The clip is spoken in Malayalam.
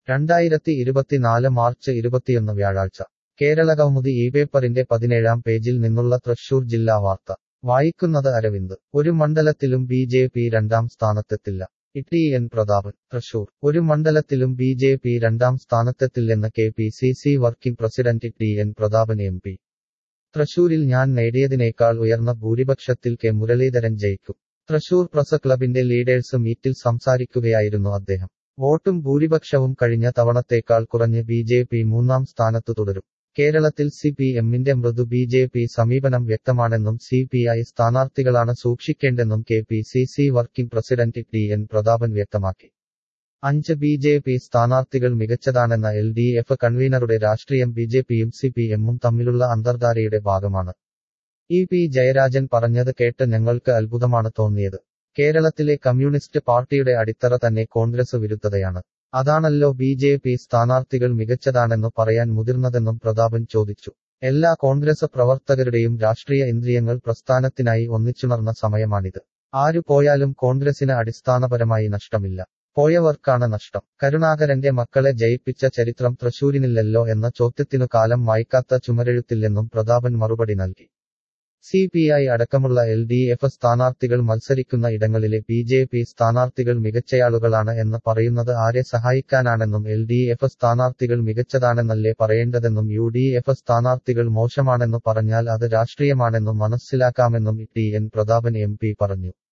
രണ്ടായിരത്തി ഇരുപത്തിനാല് മാർച്ച് ഇരുപത്തിയൊന്ന് വ്യാഴാഴ്ച കേരളകൗമുദി ഈ പേപ്പറിന്റെ പതിനേഴാം പേജിൽ നിന്നുള്ള തൃശൂർ ജില്ലാ വാർത്ത വായിക്കുന്നത് അരവിന്ദ് ഒരു മണ്ഡലത്തിലും ബി ജെ പി രണ്ടാം സ്ഥാനത്തെത്തില്ല ഇടി എൻ പ്രതാപൻ തൃശൂർ ഒരു മണ്ഡലത്തിലും ബി ജെ പി രണ്ടാം സ്ഥാനത്തെത്തില്ലെന്ന് K P C C working president T N Prathapan M P തൃശൂരിൽ ഞാൻ നേടിയതിനേക്കാൾ ഉയർന്ന ഭൂരിപക്ഷത്തിൽ കെ മുരളീധരൻ ജയിക്കും തൃശൂർ പ്രസ് ക്ലബിന്റെ ലീഡേഴ്സ് മീറ്റിൽ സംസാരിക്കുകയായിരുന്നു അദ്ദേഹം വോട്ടും ഭൂരിപക്ഷവും കഴിഞ്ഞ തവണത്തേക്കാൾ കുറഞ്ഞ് ബി ജെ പി മൂന്നാം സ്ഥാനത്തു തുടരും കേരളത്തിൽ സി പി എമ്മിന്റെ മൃദു ബി ജെ പി സമീപനം വ്യക്തമാണെന്നും സി പി ഐ സ്ഥാനാർത്ഥികളാണ് സൂക്ഷിക്കേണ്ടെന്നും K P C C working president T N Prathapan വ്യക്തമാക്കി അഞ്ച് ബി ജെ പി സ്ഥാനാർത്ഥികൾ മികച്ചതാണെന്ന എൽ ഡി എഫ് കൺവീനറുടെ രാഷ്ട്രീയം ബി ജെ പിയും സി പി എമ്മും തമ്മിലുള്ള അന്തർധാരയുടെ ഭാഗമാണ് ഇ പി ജയരാജൻ പറഞ്ഞത് കേട്ട് ഞങ്ങൾക്ക് അത്ഭുതമാണ് തോന്നിയത് കേരളത്തിലെ കമ്മ്യൂണിസ്റ്റ് പാർട്ടിയുടെ അടിത്തറ തന്നെ കോൺഗ്രസ് വിരുദ്ധതയാണ് അതാണല്ലോ ബി ജെ പി സ്ഥാനാർത്ഥികൾ മികച്ചതാണെന്ന് പറയാൻ മുതിർന്നതെന്നും പ്രതാപൻ ചോദിച്ചു എല്ലാ കോൺഗ്രസ് പ്രവർത്തകരുടെയും രാഷ്ട്രീയ ഇന്ദ്രിയങ്ങൾ പ്രസ്ഥാനത്തിനായി ഒന്നിച്ചുണർന്ന സമയമാണിത് ആരു പോയാലും കോൺഗ്രസിന് അടിസ്ഥാനപരമായി നഷ്ടമില്ല പോയവർക്കാണ് നഷ്ടം കരുണാകരന്റെ മക്കളെ ജയിപ്പിച്ച ചരിത്രം തൃശൂരിനില്ലല്ലോ എന്ന ചോദ്യത്തിനു കാലം വായിക്കാത്ത ചുമരെഴുത്തില്ലെന്നും പ്രതാപൻ മറുപടി നൽകി സി പി ഐ അടക്കമുള്ള എൽ ഡി എഫ് സ്ഥാനാർത്ഥികൾ മത്സരിക്കുന്ന ഇടങ്ങളിലെ ബി ജെ പി സ്ഥാനാർത്ഥികൾ മികച്ചയാളുകളാണ് എന്ന് പറയുന്നത് ആരെ സഹായിക്കാനാണെന്നും എൽ ഡി എഫ് സ്ഥാനാർത്ഥികൾ മികച്ചതാണെന്നല്ലേ പറയേണ്ടതെന്നും യു ഡി എഫ് സ്ഥാനാർത്ഥികൾ മോശമാണെന്നു പറഞ്ഞാൽ അത് രാഷ്ട്രീയമാണെന്നും മനസ്സിലാക്കാമെന്നും T N Prathapan M P പറഞ്ഞു